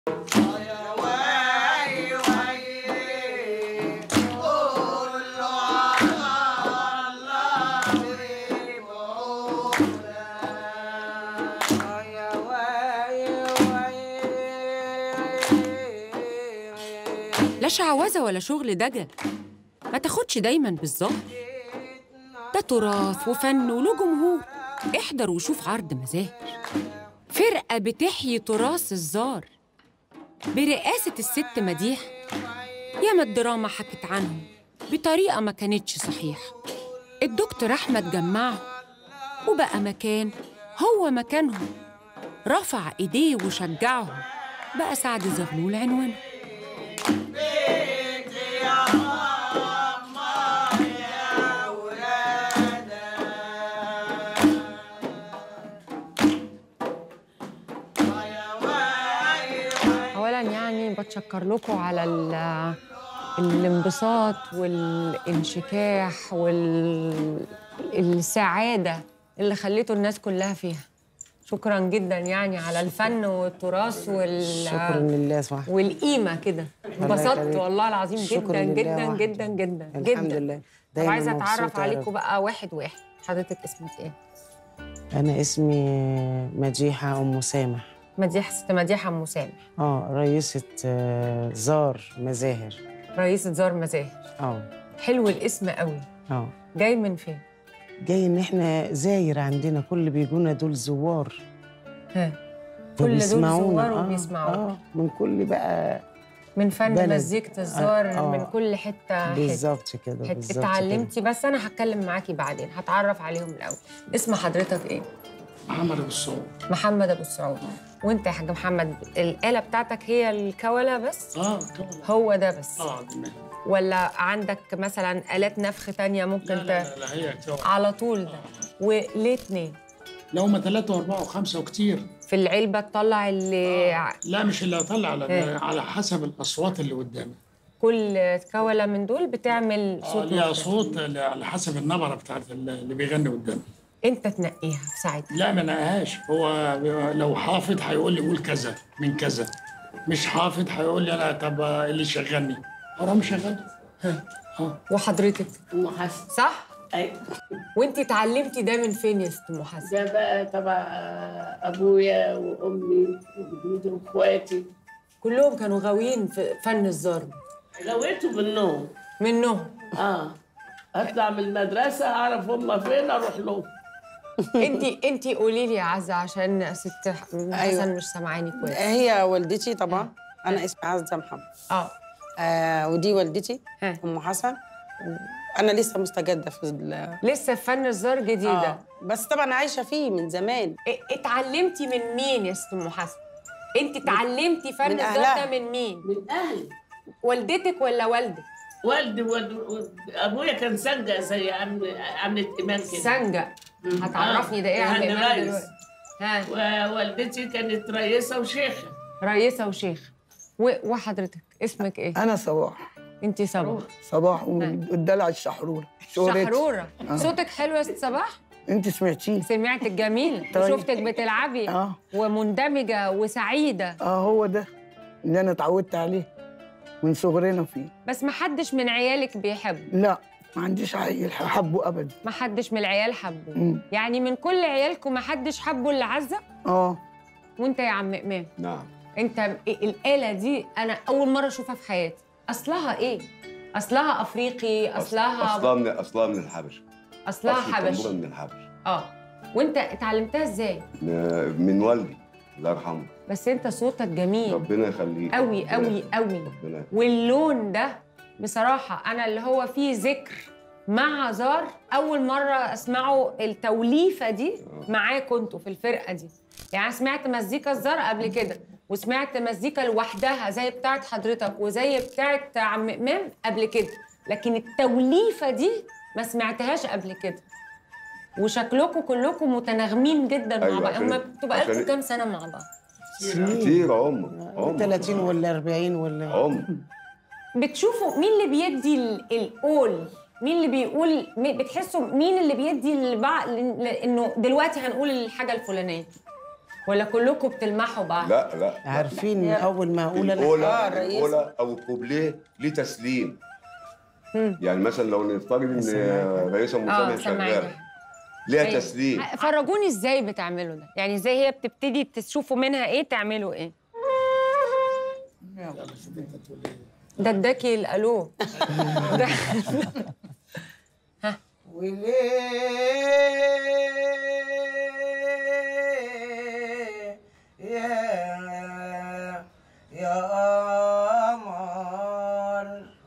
لا شعوذة ولا شغل دجل ما تاخدش دايما بالظاهر ده تراث وفن وله جمهور احضر وشوف عرض مزاهر فرقة بتحيي تراث الزار برئاسة الست مديحة ياما الدراما حكت عنهم بطريقة ما كانتش صحيحة الدكتور أحمد جمعهم وبقى مكان هو مكانهم رفع إيديه وشجعهم بقى سعد زغلول عنوانه اولا يعني بتشكر لكم على ال- الانبساط والانشكاح والسعاده اللي خليتوا الناس كلها فيها شكرا جدا يعني على الفن والتراث وال شكرا لله صح والقيمه كده انبسطت يخليك. والله العظيم شكراً جدا لله جدا وحده. جدا جدا الحمد جدا لله طب دايما عايزه اتعرف مبسوطة يا عليكم رب. بقى واحد واحد حضرتك اسمك ايه انا اسمي مديحه ام سامح مديحه ست مديحه ام مسامح اه رئيسه آه، زار مزاهر رئيسه زار مزاهر اه حلو الاسم قوي اه جاي من فين جاي ان احنا زاير عندنا كل اللي بيجونا دول زوار ها كل دول فبيسمعونا. زوار آه، وبيسمعونا. اه من كل بقى من فن بلد. مزيكة الزار آه. من كل حتة حتة بالظبط كده حت- بالظبط كده. اتعلمتي بس انا هتكلم معاكي بعدين هتعرف عليهم الاول اسم حضرتك ايه محمد ابو الصعود محمد ابو السعود وانت يا حاج محمد الاله بتاعتك هي الكوله بس اه طبعا هو ده بس اه دماغ. ولا عندك مثلا الات نفخ تانية ممكن لا ت... لا, لا هي كده. على طول ده وليه اتنين لو ما ثلاثة وأربعة وخمسة وكتير في العلبه تطلع اللي ع- لا مش اللي هطلع على إيه. على حسب الأصوات اللي قدامي كل كوله من دول بتعمل آه صوت ليها مختلف. صوت على حسب النبرة بتاعت اللي بيغني قدامي انت تنقيها في ساعتها لا ما نقاهاش هو لو حافظ هيقول لي قول كذا من كذا مش حافظ هيقول لي انا طب اللي شغلني اروح مشغل اه وحضرتك ام حسن صح ايوه وانت اتعلمتي ده من فين يا ست ام حسن ده بقى تبع ابويا وامي وجدودي واخواتي كلهم كانوا غاويين في فن الزار غويته بالنوم منهم اه اطلع من المدرسه اعرف هم فين اروح لهم انت انت قولي لي يا عزه عشان ست حسن أيوة. مش سامعاني كويس هي والدتي طبعا انا اسمي عزه محمد اه آه ودي والدتي ها. ام حسن انا لسه مستجده في ال- لسه في فن الزار جديده آه. بس طبعا عايشه فيه من زمان ا- اتعلمتي من مين يا ست ام حسن انت اتعلمتي فن من الزار ده أهلها. من مين من اهلي والدتك ولا والدك والدي والد... والد... ابويا كان سنجة زي عم عمة ايمان كده سنجة هتعرفني ده ايه يا عم هاني إيمان رايس. دلوقتي ها ووالدتي كانت رئيسه وشيخه رئيسة وشيخ و- وحضرتك اسمك ايه أنا صباح انت صباح صباح والدلع الشحرورة شهرتي. شحرورة صوتك حلو يا ست صباح أنت سمعتيه سمعتك جميل طيب. وشفتك بتلعبي آه. ومندمجة وسعيدة آه هو ده اللي أنا اتعودت عليه من صغرنا فيه بس ما حدش من عيالك بيحبه لا ما عنديش عيل حبه أبدا ما حدش من العيال حبه مم. يعني من كل عيالكم ما حدش حبه اللي عزة آه وانت يا عم إمام نعم انت الآلة دي انا أول مرة أشوفها في حياتي أصلها إيه؟ أصلها أفريقي أصلها اصلا من اصلا من الحبشه أصلها أصل حبشي الطنبورة من الحبشه اه وانت اتعلمتها ازاي؟ م- من والدي الله يرحمه بس انت صوتك جميل ربنا يخليك قوي ربنا قوي يخليك. قوي ربنا واللون ده بصراحة أنا اللي هو فيه ذكر مع زار أول مرة أسمعه التوليفة دي معاكم انتوا في الفرقة دي يعني أنا سمعت مزيكا الزار قبل كده وسمعت مزيكا لوحدها زي بتاعت حضرتك وزي بتاعت عم إمام قبل كده لكن التوليفة دي ما سمعتهاش قبل كده وشكلكم كلكم متناغمين جدا مع أيوة، بعض عشان- هما بتبقى لكم عشان- كام سنة مع بعض؟ كتير عمر عمر 30 ولا 40 ولا عمر بتشوفوا مين اللي بيدي ال- القول مين اللي بيقول مي- بتحسوا مين اللي بيدي البع... ل- انه دلوقتي هنقول الحاجه الفلانيه ولا كلكم بتلمحوا بعض لا لا عارفين من اول ما اقول انا الاولى الرئيس. الاولى او الكوبليه ليه تسليم يعني مثلا لو نفترض ان سمعت. رئيس ام اه سامح سامعيني شغال ليها أيوة. تسليم فرجوني ازاي بتعملوا ده يعني ازاي هي بتبتدي تشوفوا منها ايه تعملوا ايه ده اداكي الالو ده وليه يا يا قمر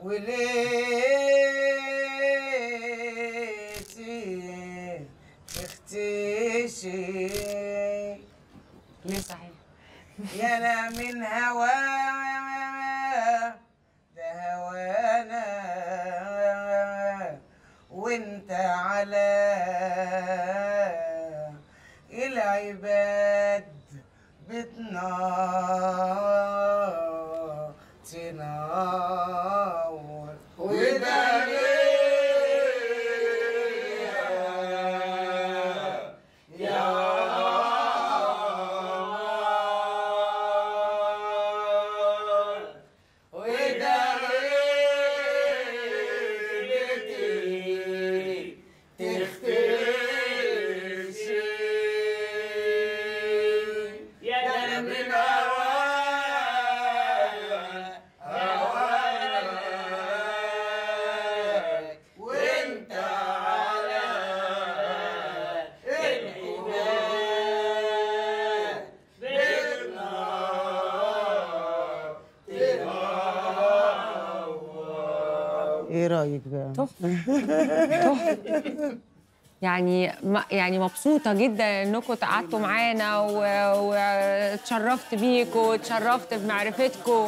وليه ت- تختشي ليه صحيح يا انا من هوا ده هوانا وانت على العباد بتنار تنور وده يا ده من وانت على العباد ايه رايك بقى يعني ما يعني مبسوطة جدا انكم قعدتوا معانا و- واتشرفت بيكم واتشرفت بمعرفتكم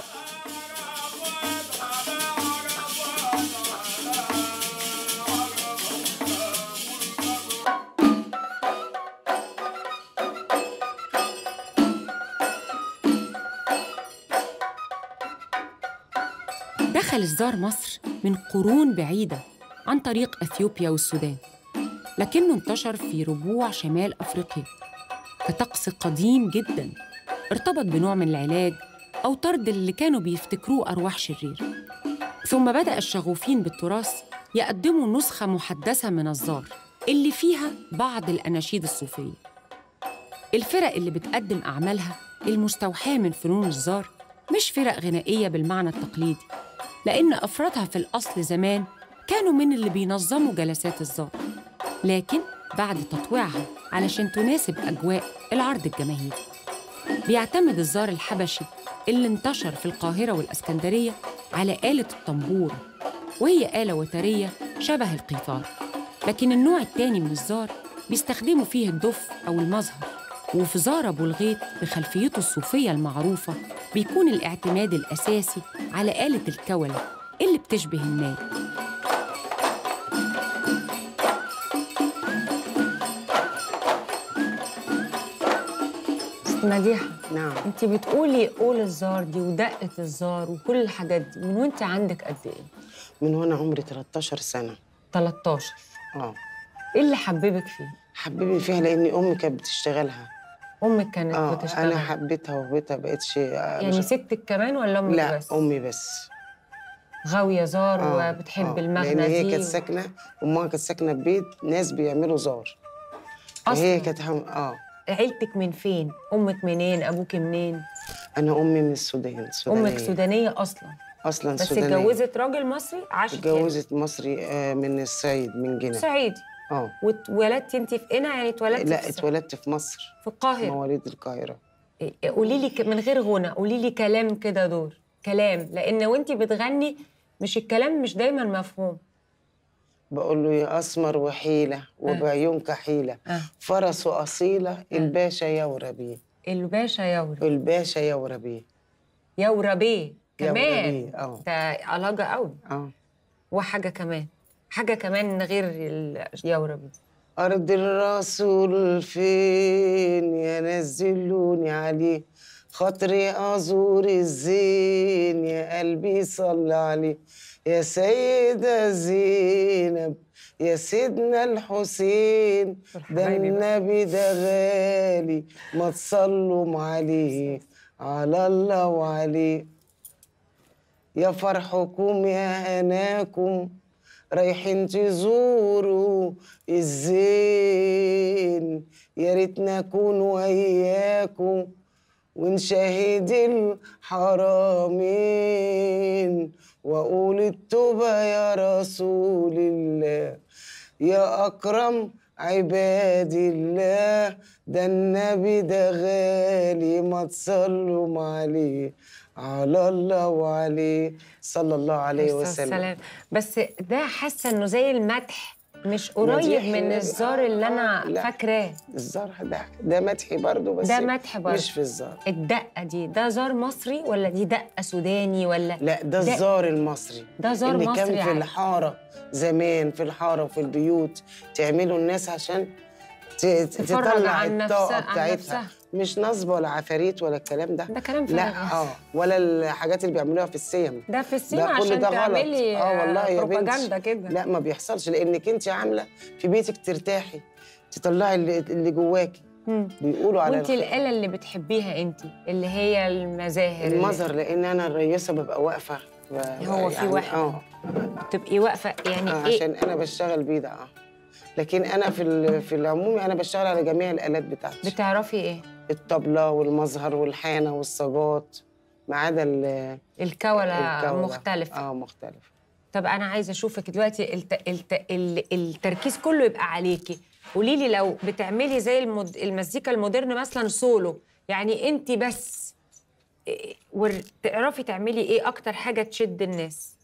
دخل الزار مصر من قرون بعيدة عن طريق أثيوبيا والسودان لكنه انتشر في ربوع شمال أفريقيا كطقس قديم جدا ارتبط بنوع من العلاج أو طرد اللي كانوا بيفتكروه أرواح شرير ثم بدأ الشغوفين بالتراث يقدموا نسخة محدثة من الزار اللي فيها بعض الأناشيد الصوفية الفرق اللي بتقدم أعمالها المستوحاة من فنون الزار مش فرق غنائية بالمعنى التقليدي لأن أفرادها في الأصل زمان كانوا من اللي بينظموا جلسات الزار لكن بعد تطويعها علشان تناسب أجواء العرض الجماهيري بيعتمد الزار الحبشي اللي انتشر في القاهرة والأسكندرية على آلة الطنبور وهي آلة وترية شبه القيثار لكن النوع التاني من الزار بيستخدموا فيه الدف أو المظهر وفي زار أبو الغيط بخلفيته الصوفية المعروفة بيكون الاعتماد الأساسي على آلة الكولة اللي بتشبه الناي مديحة نعم انت بتقولي قول الزار دي ودقة الزار وكل الحاجات دي من وانت عندك قد ايه؟ من وانا عمري 13 سنه 13 اه ايه اللي حببك فيه؟ حببني فيها لان امي كانت بتشتغلها امك كانت اه بتشتغل انا حبيتها وبقيتها بقتش آه، يعني مش- ستك كمان ولا امك لا بس؟ امي بس غاوية زار آه، وبتحب آه، المغنى لان هي دي كانت و- ساكنه امها كانت ساكنه في بيت ناس بيعملوا زار أصلاً. فهي كانت هم... اه عيلتك من فين؟ امك منين؟ ابوك منين؟ انا امي من السودان سودانيه امك سودانية اصلا اصلا بس سودانيه اتجوزت راجل مصري عاشت هنا. اتجوزت مصري آه من الصعيد من جنة صعيدي اه واتولدتي انت في قنا يعني اتولدتي لا في الصعيد. اتولدت في مصر في القاهرة مواليد القاهره إيه، قولي لي ك- من غير غنى قولي لي كلام كده دور كلام لان وانت بتغني مش الكلام مش دايما مفهوم بقول له يا اسمر وحيله وبعيونك حيله آه. فرس اصيله الباشا يورى بيه الباشا يورا الباشا يورى بيه يورا بيه يورا كمان بيه، اه ده علاقة قوي اه وحاجة كمان حاجة كمان غير ال- يورا بيه أرض الرسول فين يا نزلوني عليه خاطري ازور الزين يا قلبي صل عليه يا سيدة زينب يا سيدنا الحسين ده النبي ده غالي ما تصلوا عليه على الله وعليه يا فرحكم يا هناكم رايحين تزوروا الزين يا ريت نكون وياكم ونشاهد الحرمين واقول التوبه يا رسول الله يا اكرم عباد الله ده النبي ده غالي ما تصلوا عليه على الله وعليه صلى الله عليه عليه وسلم السلام بس ده حاسه انه زي المدح مش قريب مديح من النبي. الزار اللي آه، انا لا. فاكراه الزار ده ده مدحي برضو بس ده مدح برضو. مش في الزار الدقه دي ده زار مصري ولا دي دقه سوداني ولا لا ده ده- الزار المصري ده زار اللي مصري كان في عادي. الحاره زمان في الحاره وفي البيوت تعملوا الناس عشان ت- ت- تفرج تطلع عن نفسها- الطاقه عن بتاعتها نفسها. مش نصب ولا عفاريت ولا الكلام ده ده كلام لا فارغ. اه ولا الحاجات اللي بيعملوها في السيم ده في السيما ده كل عشان ده غلط. تعملي اه والله يا بنتي بروباجندا كده لا ما بيحصلش لانك انت عامله في بيتك ترتاحي تطلعي اللي, اللي جواكي مم. بيقولوا على وانت الخير. الآلة اللي بتحبيها انت اللي هي المظاهر اللي- المظهر لان انا الرئيسه ببقى واقفه ب- هو في واحد. اه تبقي واقفه يعني آه، ايه عشان انا بشتغل بيه ده اه لكن انا في ال- في العموم انا بشتغل على جميع الالات بتاعتي بتعرفي ايه الطبله والمظهر والحانه والصاجات ما عدا ال- الكولة الكولة. مختلفة اه مختلف طب انا عايزه اشوفك دلوقتي الت... الت... ال... التركيز كله يبقى عليكي قولي لي لو بتعملي زي المد... المزيكا المودرن مثلا سولو يعني انت بس إيه، ور... تعرفي تعملي ايه اكتر حاجه تشد الناس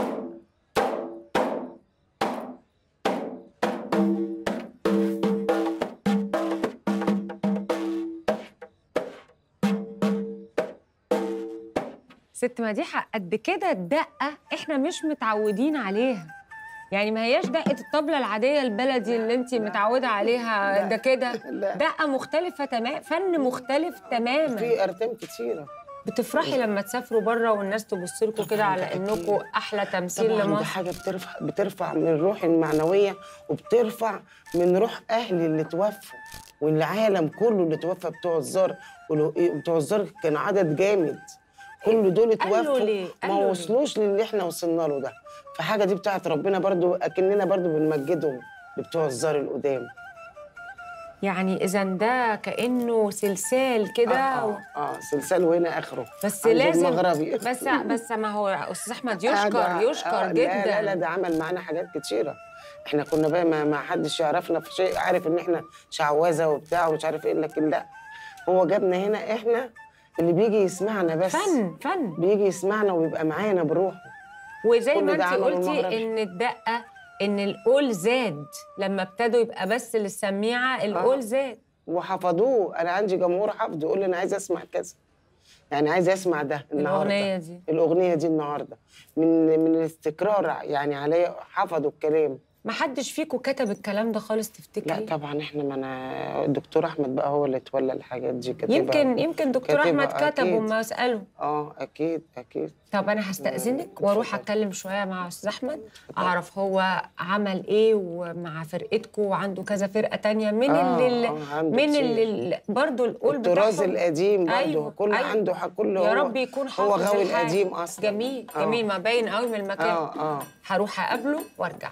ست مديحه قد كده الدقه احنا مش متعودين عليها يعني ما هياش دقه الطبله العاديه البلدي اللي انت متعوده عليها لا. ده كده لا. دقه مختلفه تمام فن مختلف تماما في ارتام كتيره بتفرحي لما تسافروا بره والناس تبص لكم كده على ده انكم أكيد. احلى تمثيل طبعا دي لمصر حاجه بترفع بترفع من الروح المعنويه وبترفع من روح اهلي اللي توفوا والعالم كله اللي توفى بتوع الزار ولو- إيه، بتوع الزار كان عدد جامد كل دول قالوا اتوفوا ليه؟ ما قالوا ليه؟ وصلوش للي احنا وصلنا له ده فحاجه دي بتاعت ربنا برضو اكننا برضو بنمجدهم بتوع الزار القدام يعني اذا ده كانه سلسال كده اه, و- آه, اه سلسال وهنا اخره بس عند لازم المغربي بس بس ما هو استاذ احمد آه، يشكر ده- يشكر آه، جدا لا لا لا ده عمل معانا حاجات كتيرة احنا كنا بقى ما, ما حدش يعرفنا في شيء عارف ان احنا شعوذة وبتاع ومش عارف ايه لكن لا هو جابنا هنا احنا اللي بيجي يسمعنا بس فن فن بيجي يسمعنا ويبقى معانا بروحه وزي كل ما ده انت عمله قلتي المغربي. ان الدقه ان القول زاد لما ابتدوا يبقى بس للسميعه القول آه. زاد وحفظوه انا عندي جمهور حافظه يقول لي انا عايز اسمع كذا يعني عايز اسمع ده النهارده الاغنيه دي الاغنيه دي النهارده من من الاستقرار يعني عليا حفظوا الكلام ما حدش فيكم كتب الكلام ده خالص لا تفتكري طبعا احنا ما انا الدكتور احمد بقى هو اللي تولى الحاجات دي كاتبها يمكن يمكن دكتور كاتبها احمد كتب أكيد. وما اساله اه اكيد اكيد طب انا هستأذنك واروح اتكلم شويه مع استاذ احمد اعرف هو عمل ايه ومع فرقتكم وعنده كذا فرقه تانية من آه، اللي آه، عنده من كتير. اللي برضه القول الطراز بتاعهم القديم برضه أيوة، كل أيوة. عنده ح- كله يا هو رب يكون هو حافظ غاوي الحاجة. القديم اصلا جميل آه. جميل ما باين قوي من المكان اه اه هروح اقابله وارجع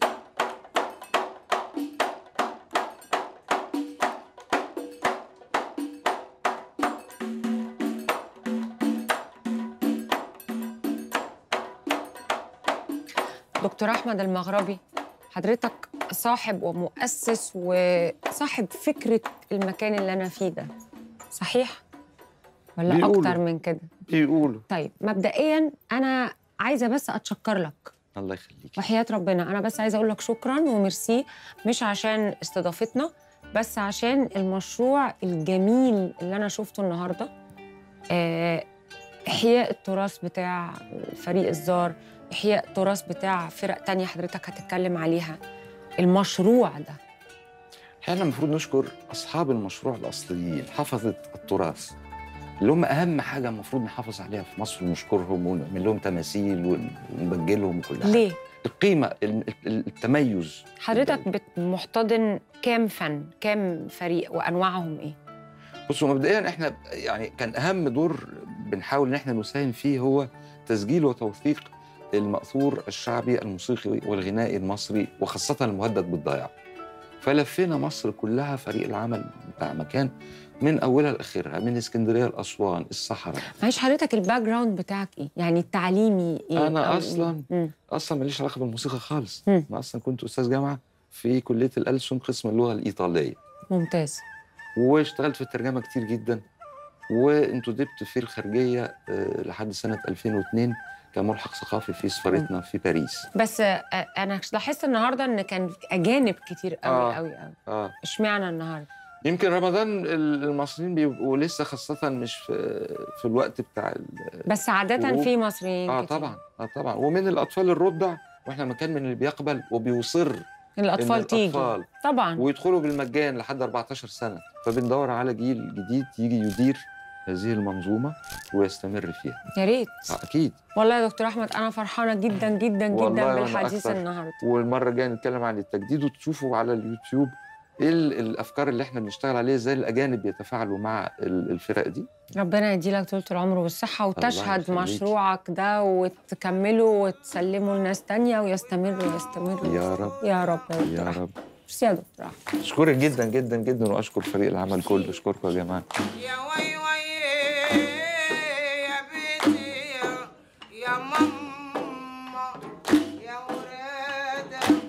دكتور احمد المغربي حضرتك صاحب ومؤسس وصاحب فكره المكان اللي انا فيه ده صحيح ولا بيقولوا. اكتر من كده بيقولوا طيب مبدئيا انا عايزه بس اتشكر لك الله يخليك وحياة ربنا أنا بس عايزة أقول لك شكرا وميرسي مش عشان استضافتنا بس عشان المشروع الجميل اللي أنا شفته النهاردة آه، إحياء التراث بتاع فريق الزار إحياء التراث بتاع فرق تانية حضرتك هتتكلم عليها المشروع ده احنا المفروض نشكر اصحاب المشروع الاصليين حفظه التراث اللي هم اهم حاجه المفروض نحافظ عليها في مصر ونشكرهم ونعمل لهم تماثيل ون- ونبجلهم وكل حاجه ليه؟ القيمه ال- ال- التميز حضرتك بت- محتضن كام فن؟ كام فريق وانواعهم ايه؟ بصوا مبدئيا احنا يعني كان اهم دور بنحاول ان احنا نساهم فيه هو تسجيل وتوثيق المأثور الشعبي الموسيقي والغنائي المصري وخاصة المهدد بالضياع. فلفينا مصر كلها فريق العمل بتاع مكان من اولها لاخرها من اسكندريه لاسوان الصحراء معلش حضرتك الباك جراوند بتاعك ايه؟ يعني التعليمي ايه؟ انا أو اصلا مم. اصلا ماليش علاقه بالموسيقى خالص مم. انا اصلا كنت استاذ جامعه في كليه الألسن قسم اللغه الايطاليه ممتاز واشتغلت في الترجمه كتير جدا وانتدبت في الخارجيه آه، لحد سنه 2002 كملحق ثقافي في سفارتنا في باريس بس آه، انا لاحظت النهارده ان كان اجانب كتير قوي آه. قوي قوي اه اشمعنى النهارده؟ يمكن رمضان ال- المصريين بيبقوا لسه خاصه مش في في الوقت بتاع ال- بس عاده وروح. في مصريين اه كتير. طبعا اه طبعا ومن الاطفال الرضع واحنا مكان من اللي بيقبل وبيصر الاطفال إن تيجي الأطفال طبعا ويدخلوا بالمجان لحد 14 سنه فبندور على جيل جديد يجي يدير هذه المنظومه ويستمر فيها يا ريت آه اكيد والله يا دكتور احمد انا فرحانه جدا جدا والله جدا وأنا بالحديث أكتر. النهارده والمره الجايه نتكلم عن التجديد وتشوفوا على اليوتيوب ايه ال- الافكار اللي احنا بنشتغل عليها ازاي الاجانب يتفاعلوا مع ال- الفرق دي ربنا يديلك طول العمر والصحة وتشهد يخليك. مشروعك ده وتكمله وتسلمه لناس تانية ويستمر ويستمر يا رب يا رب يا دكتور يا أحمد. رب ميرسي يا دكتور أحمد. اشكرك جدا جدا جدا واشكر فريق العمل كله اشكركم يا جماعه يا وي وي يا بيتي يا يا ماما يا ولادة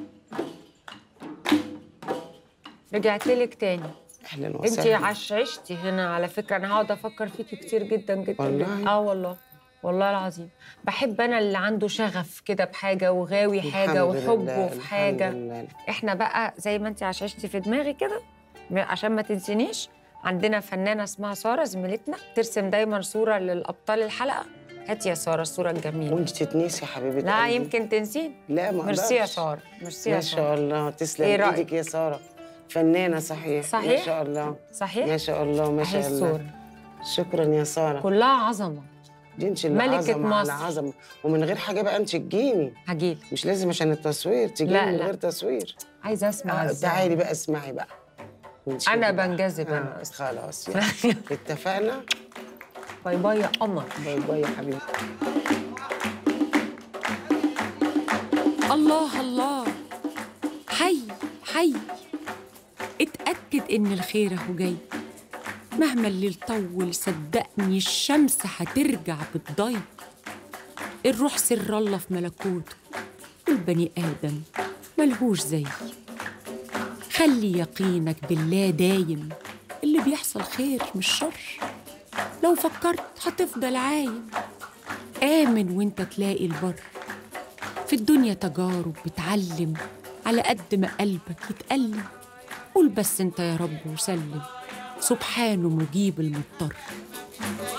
رجعت لك تاني اهلا انت وسهلا عشعشتي هنا على فكرة انا هقعد افكر فيكي كتير جدا جدا والله؟ جدا. اه والله والله العظيم بحب انا اللي عنده شغف كده بحاجة وغاوي حاجة الحمد وحبه لله، في الحمد حاجة لله. احنا بقى زي ما انت عششتي في دماغي كده م- عشان ما تنسينيش عندنا فنانه اسمها ساره زميلتنا ترسم دايما صوره للابطال الحلقه هاتي يا ساره الصوره الجميله وانت تتنسي يا حبيبتي لا قلبي. يمكن تنسين لا ما ميرسي يا أقدرش. ساره ميرسي يا ما ساره شاء الله تسلم إيه إيه رأيك؟ ايدك يا ساره فنانه صحيح صحيح؟ ما شاء الله صحيح ما شاء الله ما اهي شاء الله الصوره شكرا يا ساره كلها عظمه دي انت اللي ملكة عظمه على مصر. عظمه ومن غير حاجه بقى انت تجيني هجيلك مش لازم عشان التصوير تجيني لا، من لا. غير تصوير عايزه اسمع آه ازاي تعالي بقى اسمعي بقى ونشوف أنا بقى. بنجذب آه أنا أصلاً. خلاص يلا. اتفقنا باي باي يا قمر باي باي يا حبيبي الله الله حي حي اتأكد إن الخير أهو جاي مهما الليل طول صدقني الشمس هترجع بتضي الروح سر الله في ملكوته والبني آدم ملهوش زي خلي يقينك بالله دايم اللي بيحصل خير مش شر لو فكرت هتفضل عايم آمن وانت تلاقي البر في الدنيا تجارب بتعلم على قد ما قلبك يتألم قول بس انت يا رب وسلم سبحانه مجيب المضطر